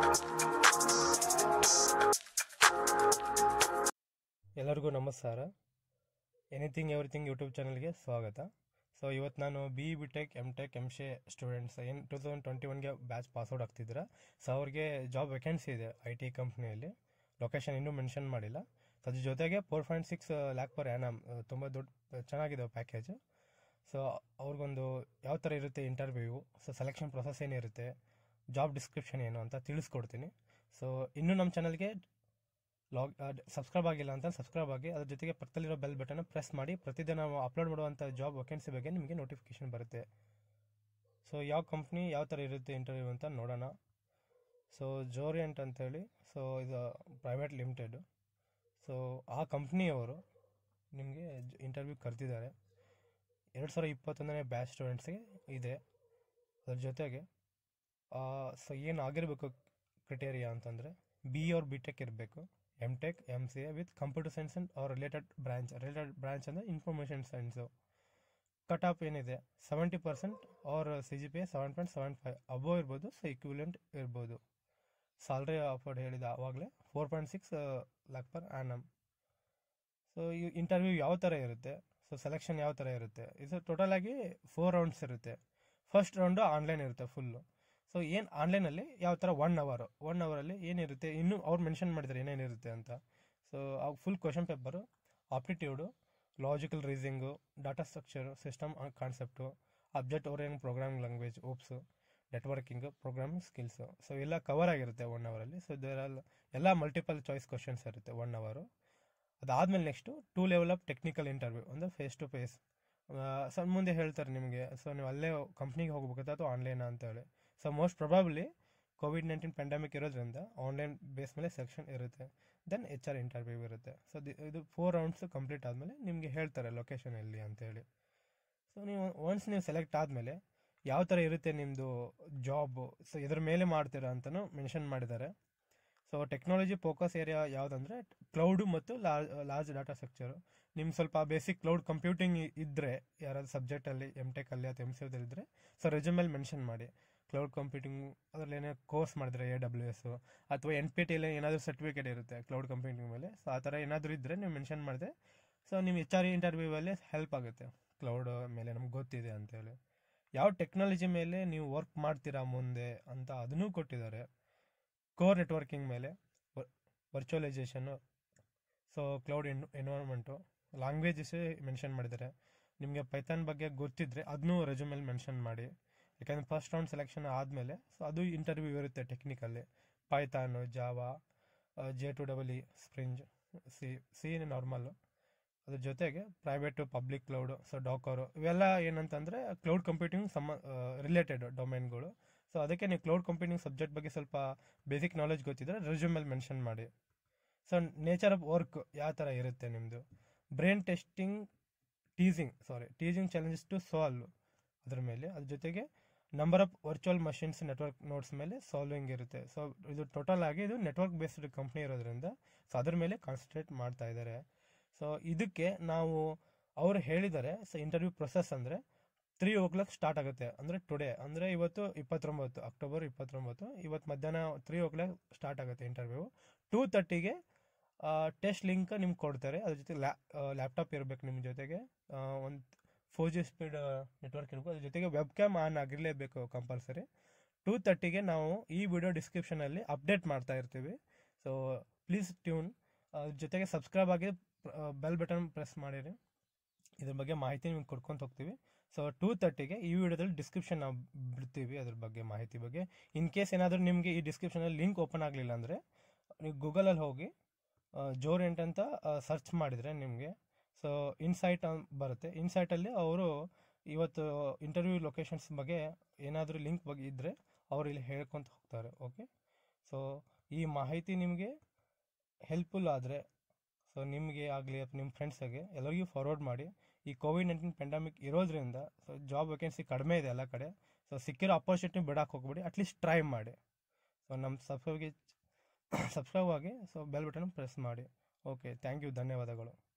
ಎಲ್ಲರಿಗೂ ನಮಸ್ಕಾರ anything everything YouTube ಚಾನಲ್ಗೆ ಸ್ವಾಗತ ಸೊ ಇವತ್ತು ನಾನು B B tech M tech M ಶೆ ಸ್ಟೂಡೆಂಟ್ಸ್ ಏನು ಟೂ ತೌಸಂಡ್ ಟ್ವೆಂಟಿ ಒನ್ಗೆ ಬ್ಯಾಚ್ ಪಾಸ್ಔಟ್ ಆಗ್ತಿದ್ದೀರಾ ಸೊ ಅವ್ರಿಗೆ ಜಾಬ್ ವೇಕೆನ್ಸಿ ಇದೆ ಐ ಟಿ ಕಂಪ್ನಿಯಲ್ಲಿ ಲೊಕೇಶನ್ ಇನ್ನೂ ಮೆನ್ಷನ್ ಮಾಡಿಲ್ಲ ಸೊ ಅದ್ರ ಜೊತೆಗೆ four point six lakh per annum ತುಂಬ ದೊಡ್ಡ ಚೆನ್ನಾಗಿದೆ ಪ್ಯಾಕೇಜ್ ಸೊ ಅವ್ರಿಗೊಂದು ಯಾವ ಥರ ಇರುತ್ತೆ ಇಂಟರ್ವ್ಯೂ ಸೊ ಸೆಲೆಕ್ಷನ್ ಪ್ರೊಸೆಸ್ ಏನಿರುತ್ತೆ ಜಾಬ್ ಡಿಸ್ಕ್ರಿಪ್ಷನ್ ಏನು ಅಂತ ತಿಳಿಸ್ಕೊಡ್ತೀನಿ ಸೊ ಇನ್ನೂ ನಮ್ಮ ಚಾನಲ್ಗೆ ಲಾಗ್ ಸಬ್ಸ್ಕ್ರೈಬ್ ಆಗಿಲ್ಲ ಅಂತ ಸಬ್ಸ್ಕ್ರೈಬ್ ಆಗಿ ಅದ್ರ ಜೊತೆಗೆ ಪಕ್ಕದಲ್ಲಿರೋ ಬೆಲ್ ಬಟನ್ ಪ್ರೆಸ್ ಮಾಡಿ ಪ್ರತಿದಿನ ನಾವು ಅಪ್ಲೋಡ್ ಮಾಡುವಂಥ ಜಾಬ್ ವೇಕೆನ್ಸಿ ಬಗ್ಗೆ ನಿಮಗೆ ನೋಟಿಫಿಕೇಶನ್ ಬರುತ್ತೆ ಸೊ ಯಾವ ಕಂಪ್ನಿ ಯಾವ ಥರ ಇರುತ್ತೆ ಇಂಟರ್ವ್ಯೂ ಅಂತ ನೋಡೋಣ ಸೊ ಜೋರಿಯಂಟ್ ಅಂತೇಳಿ ಸೊ ಇದು ಪ್ರೈವೇಟ್ ಲಿಮಿಟೆಡ್ ಸೊ ಆ ಕಂಪ್ನಿಯವರು ನಿಮಗೆ ಇಂಟರ್ವ್ಯೂ ಕರೆದಿದ್ದಾರೆ ಎರಡು ಸಾವಿರ ಇಪ್ಪತ್ತೊಂದನೇ ಬ್ಯಾಚ್ ಸ್ಟೂಡೆಂಟ್ಸ್ಗೆ ಇದೆ ಅದ್ರ ಜೊತೆಗೆ ಸೊ ಏನು ಆಗಿರಬೇಕು ಕ್ರಿಟೇರಿಯಾ ಅಂತಂದರೆ ಬಿ ಆರ್ ಬಿ ಟೆಕ್ ಇರಬೇಕು M tech M C A with computer science and ಅವ್ರ ರಿಲೇಟೆಡ್ ಬ್ರಾಂಚ್ ರಿಲೇಟೆಡ್ ಬ್ರಾಂಚ್ ಅಂದರೆ ಇನ್ಫಾರ್ಮೇಷನ್ ಸೈನ್ಸು ಕಟ್ ಆಫ್ ಏನಿದೆ ಸೆವೆಂಟಿ ಪರ್ಸೆಂಟ್ ಅವ್ರ C G P A seven point seven five above ಇರ್ಬೋದು so equivalent ಇರ್ಬೋದು salary offered ಹೇಳಿದ ಆವಾಗಲೇ four point six lakh per annum so ಈ interview ಯಾವ ಥರ ಇರುತ್ತೆ ಸೊ ಸೆಲೆಕ್ಷನ್ ಯಾವ ಥರ ಇರುತ್ತೆ ಇದು ಟೋಟಲ್ ಆಗಿ ಫೋರ್ ರೌಂಡ್ಸ್ ಇರುತ್ತೆ ಫಸ್ಟ್ ರೌಂಡು ಆನ್ಲೈನ್ ಇರುತ್ತೆ ಫುಲ್ಲು ಸೊ ಏನು ಆನ್ಲೈನಲ್ಲಿ ಯಾವ ಥರ ಒನ್ ಅವರು ಒನ್ ಅವರಲ್ಲಿ ಏನಿರುತ್ತೆ ಇನ್ನೂ ಅವ್ರು ಮೆನ್ಷನ್ ಮಾಡಿದ್ದಾರೆ ಏನೇನಿರುತ್ತೆ ಅಂತ ಸೊ ಅವು full question paper aptitude logical reasoning data structure system concept object oriented programming language OOPS networking programming skills so ಎಲ್ಲ ಕವರ್ ಆಗಿರುತ್ತೆ ಒನ್ ಅವರಲ್ಲಿ ಸೊ ದೇರ್ ಎಲ್ಲ ಮಲ್ಟಿಪಲ್ ಚಾಯ್ಸ್ ಕ್ವಶನ್ಸ್ ಇರುತ್ತೆ ಒನ್ ಅವರು ಅದಾದಮೇಲೆ next two level of technical interview ಅಂದರೆ face to face so ಮುಂದೆ ಹೇಳ್ತಾರೆ ನಿಮಗೆ ಸೊ ನೀವು ಅಲ್ಲೇ ಕಂಪ್ನಿಗೆ ಹೋಗ್ಬೇಕಾ ಅಥವಾ ಆನ್ಲೈನಾ ಅಂತ ಹೇಳಿ so most probably COVID nineteen pandemic ಇರೋದ್ರಿಂದ ಆನ್ಲೈನ್ ಬೇಸ್ ಮೇಲೆ ಸೆಕ್ಷನ್ ಇರುತ್ತೆ ದೆನ್ ಎಚ್ ಆರ್ ಇಂಟರ್ವ್ಯೂ ಇರುತ್ತೆ ಸೊ ಇದು ಫೋರ್ ರೌಂಡ್ಸ್ ಕಂಪ್ಲೀಟ್ ಆದಮೇಲೆ ನಿಮಗೆ ಹೇಳ್ತಾರೆ ಲೊಕೇಶನ್ ಎಲ್ಲಿ ಅಂತೇಳಿ ಸೊ ನೀವು ಒನ್ಸ್ ನೀವು ಸೆಲೆಕ್ಟ್ ಆದಮೇಲೆ ಯಾವ ಥರ ಇರುತ್ತೆ ನಿಮ್ಮದು ಜಾಬು ಸೊ ಇದ್ರ ಮೇಲೆ ಮಾಡ್ತೀರಾ ಅಂತಲೂ ಮೆನ್ಷನ್ ಮಾಡಿದ್ದಾರೆ ಸೊ ಟೆಕ್ನಾಲಜಿ ಫೋಕಸ್ ಏರಿಯಾ ಯಾವುದಂದ್ರೆ ಕ್ಲೌಡು ಮತ್ತು ಲಾರ್ಜ್ ಡಾಟಾ ಸ್ಟ್ರಕ್ಚರು ನಿಮ್ಗೆ ಸ್ವಲ್ಪ ಬೇಸಿಕ್ ಕ್ಲೌಡ್ ಕಂಪ್ಯೂಟಿಂಗ್ ಇದ್ದರೆ ಯಾರಾದ್ರು ಸಬ್ಜೆಕ್ಟಲ್ಲಿ ಎಮ್ ಟೆಕಲ್ಲಿ ಅಥವಾ ಎಮ್ ಸಿ ಇದ್ದರೆ ಸೊ ರೆಜ್ಯೂಮಲ್ಲಿ ಮೆನ್ಷನ್ ಮಾಡಿ ಕ್ಲೌಡ್ ಕಂಪ್ಯೂಟಿಂಗ್ ಅದರಲ್ಲಿ ಏನೇ ಕೋರ್ಸ್ ಮಾಡಿದ್ರೆ ಎ ಡಬ್ಲ್ಯೂ ಎಸ್ ಅಥವಾ ಎನ್ ಪಿ ಟಿಲಿ ಏನಾದರೂ ಸರ್ಟಿಫಿಕೇಟ್ ಇರುತ್ತೆ ಕ್ಲೌಡ್ ಕಂಪ್ಯೂಟಿಂಗ್ ಮೇಲೆ ಸೊ ಆ ಥರ ಏನಾದರೂ ಇದ್ದರೆ ನೀವು ಮೆನ್ಷನ್ ಮಾಡಿದ್ರೆ ಸೊ ನಿಮ್ಮ ಎಚ್ ಆರ್ ಇಂಟರ್ವ್ಯೂವಲ್ಲಿ ಹೆಲ್ಪ್ ಆಗುತ್ತೆ ಕ್ಲೌಡ್ ಮೇಲೆ ನಮ್ಗೆ ಗೊತ್ತಿದೆ ಅಂತೇಳಿ ಯಾವ ಟೆಕ್ನಾಲಜಿ ಮೇಲೆ ನೀವು ವರ್ಕ್ ಮಾಡ್ತೀರಾ ಮುಂದೆ ಅಂತ ಅದನ್ನೂ ಕೊಟ್ಟಿದ್ದಾರೆ ಕೋರ್ ನೆಟ್ವರ್ಕಿಂಗ್ ಮೇಲೆ ವರ್ಚುವಲೈಸೇಷನ್ನು ಸೊ ಕ್ಲೌಡ್ ಎನ್ ಎನ್ವೈರ್ಮೆಂಟು ಲ್ಯಾಂಗ್ವೇಜಸ್ ಮೆನ್ಷನ್ ಮಾಡಿದ್ದಾರೆ ನಿಮಗೆ ಪೈಥಾನ್ ಬಗ್ಗೆ ಗೊತ್ತಿದ್ರೆ ಅದನ್ನೂ ರೆಜ್ಯೂಮೇಲೆ ಮೆನ್ಷನ್ ಮಾಡಿ ಯಾಕಂದರೆ ಫಸ್ಟ್ ರೌಂಡ್ ಸೆಲೆಕ್ಷನ್ ಆದಮೇಲೆ ಸೊ ಅದು ಇಂಟರ್ವ್ಯೂ ಇರುತ್ತೆ technically Python Java J two double E Spring C C normal ಅದ್ರ ಜೊತೆಗೆ private public cloud so docker ಇವೆಲ್ಲ ಏನಂತಂದರೆ ಕ್ಲೌಡ್ ಕಂಪ್ಯೂಟಿಂಗ್ ಸಮ ರಿಲೇಟೆಡ್ ಡೊಮೈನ್ಗಳು ಸೊ ಅದಕ್ಕೆ ನೀವು ಕ್ಲೌಡ್ ಕಂಪ್ಯೂಟಿಂಗ್ ಸಬ್ಜೆಕ್ಟ್ ಬಗ್ಗೆ ಸ್ವಲ್ಪ ಬೇಸಿಕ್ ನಾಲೆಜ್ ಗೊತ್ತಿದ್ರೆ ರೆಸ್ಯೂಮಲ್ಲಿ ಮೆನ್ಷನ್ ಮಾಡಿ ಸೊ ನೇಚರ್ ಆಫ್ ವರ್ಕ್ ಯಾವ ಥರ ಇರುತ್ತೆ ನಿಮ್ಮದು brain testing teasing sorry teasing challenges to solve ಅದ್ರ ಮೇಲೆ ಅದ್ರ ಜೊತೆಗೆ number of virtual machines network notes ಮೇಲೆ ಸಾಲ್ವಿಂಗ್ ಇರುತ್ತೆ ಸೊ ಇದು ಟೋಟಲ್ ಆಗಿ ಇದು ನೆಟ್ವರ್ಕ್ ಬೇಸ್ಡ್ ಕಂಪ್ನಿ ಇರೋದ್ರಿಂದ ಸೊ ಅದ್ರ ಮೇಲೆ ಕಾನ್ಸಂಟ್ರೇಟ್ ಮಾಡ್ತಾ ಇದ್ದಾರೆ ಸೊ ಇದಕ್ಕೆ ನಾವು ಅವರು ಹೇಳಿದ್ದಾರೆ ಸೊ ಇಂಟರ್ವ್ಯೂ ಪ್ರೊಸೆಸ್ ಅಂದರೆ ತ್ರೀ ಓ ಕ್ಲಾಕ್ ಸ್ಟಾರ್ಟ್ ಆಗುತ್ತೆ ಅಂದರೆ ಟುಡೇ ಅಂದರೆ ಇವತ್ತು ಇಪ್ಪತ್ತೊಂಬತ್ತು ಅಕ್ಟೋಬರ್ ಇಪ್ಪತ್ತೊಂಬತ್ತು ಇವತ್ತು ಮಧ್ಯಾಹ್ನ ತ್ರೀ ಓ ಕ್ಲಾಕ್ ಸ್ಟಾರ್ಟ್ ಆಗುತ್ತೆ ಇಂಟರ್ವ್ಯೂ ಟೂ ತರ್ಟಿಗೆ ಟೆಸ್ಟ್ ಲಿಂಕ್ ನಿಮ್ಗೆ ಕೊಡ್ತಾರೆ ಅದ್ರ ಜೊತೆ ಲ್ಯಾ ಲ್ಯಾಪ್ಟಾಪ್ ಇರಬೇಕು ನಿಮ್ಮ ಜೊತೆಗೆ ಒಂದು ಫೋರ್ ಜಿ ಸ್ಪೀಡ್ ನೆಟ್ವರ್ಕ್ ಇರಬೇಕು ಅದ್ರ ಜೊತೆಗೆ ವೆಬ್ ಕ್ಯಾಮ್ ಆನ್ ಆಗಿರಲೇಬೇಕು ಕಂಪಲ್ಸರಿ ಟೂ ತರ್ಟಿಗೆ ನಾವು ಈ ವಿಡಿಯೋ ಡಿಸ್ಕ್ರಿಪ್ಷನಲ್ಲಿ ಅಪ್ಡೇಟ್ ಮಾಡ್ತಾ ಇರ್ತೀವಿ ಸೊ ಪ್ಲೀಸ್ ಟ್ಯೂನ್ ಅದ್ರ ಜೊತೆಗೆ ಸಬ್ಸ್ಕ್ರೈಬ್ ಆಗಿ ಬೆಲ್ ಬಟನ್ ಪ್ರೆಸ್ ಮಾಡಿರಿ ಇದ್ರ ಬಗ್ಗೆ ಮಾಹಿತಿ ನಿಮ್ಗೆ ಕೊಡ್ಕೊಂತ ಹೋಗ್ತೀವಿ ಸೊ ಟೂ ತರ್ಟಿಗೆ ಈ ವಿಡಿಯೋದಲ್ಲಿ ಡಿಸ್ಕ್ರಿಪ್ಷನ್ ನಾವು ಬಿಡ್ತೀವಿ ಅದ್ರ ಬಗ್ಗೆ ಮಾಹಿತಿ ಬಗ್ಗೆ ಇನ್ ಕೇಸ್ ಏನಾದರೂ ನಿಮಗೆ ಈ ಡಿಸ್ಕ್ರಿಪ್ಷನಲ್ಲಿ ಲಿಂಕ್ ಓಪನ್ ಆಗಲಿಲ್ಲ ಅಂದರೆ ನೀವು ಗೂಗಲಲ್ಲಿ ಹೋಗಿ ಜೋರೆಂಟ್ ಅಂತ ಸರ್ಚ್ ಮಾಡಿದರೆ ನಿಮಗೆ ಸೊ ಇನ್ಸೈಟ್ ಬರುತ್ತೆ ಇನ್ಸೈಟಲ್ಲಿ ಅವರು ಇವತ್ತು ಇಂಟರ್ವ್ಯೂ ಲೊಕೇಶನ್ಸ್ ಬಗ್ಗೆ ಏನಾದರೂ ಲಿಂಕ್ ಬಗ್ಗೆ ಇದ್ದರೆ ಅವರು ಇಲ್ಲಿ ಹೇಳ್ಕೊತ ಹೋಗ್ತಾರೆ ಓಕೆ ಸೊ ಈ ಮಾಹಿತಿ ನಿಮಗೆ ಹೆಲ್ಪ್ಫುಲ್ ಆದರೆ ಸೊ ನಿಮಗೆ ಆಗಲಿ ಅಥವಾ ನಿಮ್ಮ ಫ್ರೆಂಡ್ಸಾಗೆ ಎಲ್ಲರಿಗೂ ಫಾರ್ವರ್ಡ್ ಮಾಡಿ ಈ ಕೋವಿಡ್ ನೈನ್ಟೀನ್ ಪೆಂಡಮಿಕ್ ಇರೋದ್ರಿಂದ ಸೊ ಜಾಬ್ ವೇಕೆನ್ಸಿ ಕಡಿಮೆ ಇದೆ ಎಲ್ಲ ಕಡೆ ಸೊ ಸಿಕ್ಕಿರೋ ಅಪರ್ಚುನಿಟಿ ಬಿಡಕ್ಕೆ ಹೋಗ್ಬೇಡಿ ಅಟ್ಲೀಸ್ಟ್ ಟ್ರೈ ಮಾಡಿ ಸೊ ನಮ್ಮ ಸಬ್ಸ್ಕ್ರೈಬ್ಗೆ ಸಬ್ಸ್ಕ್ರೈಬ್ ಆಗಿ ಸೊ ಬೆಲ್ ಬಟನ್ ಪ್ರೆಸ್ ಮಾಡಿ ಓಕೆ ಥ್ಯಾಂಕ್ ಯು ಧನ್ಯವಾದಗಳು